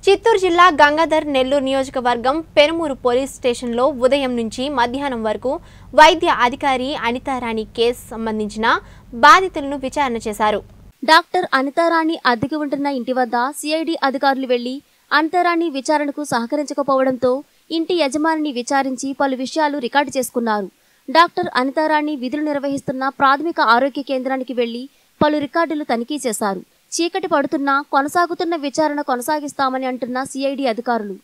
చిత్తూరు జిల్లా గంగాధర్ నెల్లూరు నియోజకవర్గం పెనుమూరు పోలీస్ స్టేషన్లో ఉదయం నుంచి మధ్యాహ్నం వరకు వైద్య అధికారి అనితారాణి కేసు సంబంధించిన బాధితులను విచారణ చేశారు డాక్టర్ అనితారాణి అద్దెకి ఉంటున్న ఇంటి వద్ద సిఐడి అధికారులు వెళ్లి అనితారాణి విచారణకు సహకరించకపోవడంతో ఇంటి యజమానిని విచారించి పలు విషయాలు రికార్డు చేసుకున్నారు డాక్టర్ అనితారాణి విధులు నిర్వహిస్తున్న ప్రాథమిక ఆరోగ్య కేంద్రానికి వెళ్లి పలు రికార్డులు తనిఖీ చేశారు చీకటి పడుతున్నా కొనసాగుతున్న విచారణ కొనసాగిస్తామని అంటున్న సిఐడి అధికారులు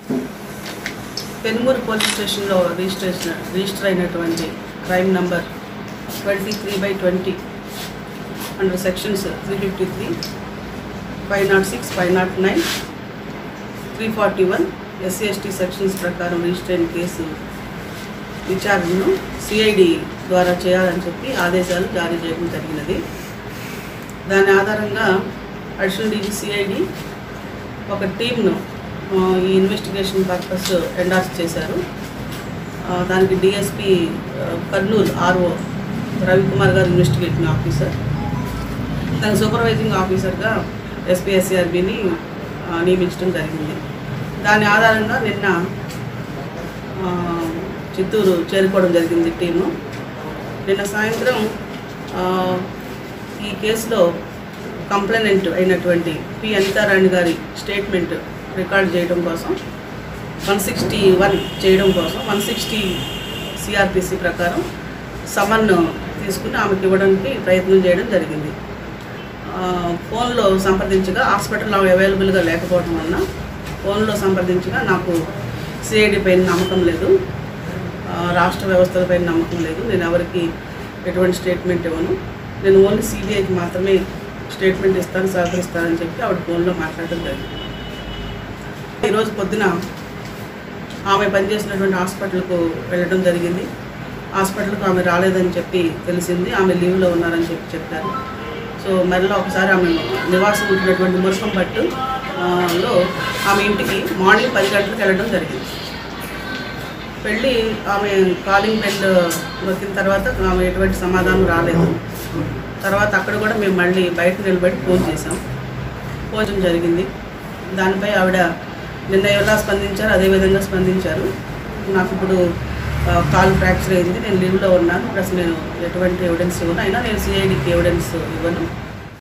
పెనుమూరు పోలీస్ స్టేషన్లో రిజిస్ట్రేషన్ రిజిస్టర్ అయినటువంటి crime number twenty three by twenty under sections three fifty three five nought six five nought nine three forty one SC ST sections ప్రకారం రిజిస్టర్ అయిన కేసు విచారణను సిఐడి ద్వారా చేయాలని చెప్పి ఆదేశాలు జారీ చేయడం జరిగినది దాని ఆధారంగా అడిషనల్ డీజీ సిఐడి ఒక టీంను ఆ, ఈ ఇన్వెస్టిగేషన్ పర్పస్ ఎండార్స్ చేశారు ఆ, దానికి డిఎస్పి కర్నూలు ఆర్ఓ రవికుమార్ గారు ఇన్వెస్టిగేటింగ్ ఆఫీసర్ దానికి సూపర్వైజింగ్ ఆఫీసర్గా ఎస్పీఎస్ఆర్బిని నియమించడం జరిగింది దాని ఆధారంగా నిన్న ఆ, చిత్తూరు చేరుకోవడం జరిగింది టీము నిన్న సాయంత్రం ఆ, ఈ కేసులో కంప్లైనెంట్ అయినటువంటి పి అనితారాణి గారి స్టేట్మెంట్ రికార్డ్ చేయడం కోసం వన్ సిక్స్టీ వన్ చేయడం కోసం వన్ సిక్స్టీ సిఆర్పిసి ప్రకారం సమన్ తీసుకుని ఆమెకి ఇవ్వడానికి ప్రయత్నం చేయడం జరిగింది ఆ, ఫోన్లో సంప్రదించగా హాస్పిటల్ అవైలబుల్గా లేకపోవడం వలన ఫోన్లో సంప్రదించగా నాకు సిఐడి పైన నమ్మకం లేదు ఆ, రాష్ట్ర వ్యవస్థలపై నమ్మకం లేదు నేను ఎవరికి ఎటువంటి స్టేట్మెంట్ ఇవ్వను నేను ఓన్లీ సిబిఐకి మాత్రమే స్టేట్మెంట్ ఇస్తాను సహకరిస్తానని చెప్పి ఆవిడ ఫోన్లో మాట్లాడడం జరిగింది ఈరోజు పొద్దున ఆమె పనిచేసినటువంటి హాస్పిటల్కు వెళ్ళడం జరిగింది హాస్పిటల్కు ఆమె రాలేదని చెప్పి తెలిసింది ఆమె లీవ్లో ఉన్నారని చెప్పి చెప్పారు సో మరలా ఒకసారి ఆమె నివాసం ఉంటున్నటువంటి మురకంపట్టు ఆ, లో ఆమె ఇంటికి మార్నింగ్ పది గంటలకు వెళ్ళడం జరిగింది వెళ్ళి ఆమె కాలింగ్ బెల్ నొక్కిన తర్వాత ఆమె ఎటువంటి సమాధానం రాలేదు తర్వాత అక్కడ కూడా మేము మళ్ళీ బయట నిలబడి ఫోన్ చేసాం ఫోన్ చేయడం జరిగింది దానిపై ఆవిడ నిన్న ఎలా స్పందించారు అదేవిధంగా స్పందించారు నాకు ఇప్పుడు ఆ, కాల్ ఫ్రాక్చర్ అయింది నేను లీవ్లో ఉన్నాను ఇప్పుడు అసలు నేను ఎటువంటి ఎవిడెన్స్ ఇవ్వను అయినా నేను సిఐడికి ఎవిడెన్స్ ఇవ్వను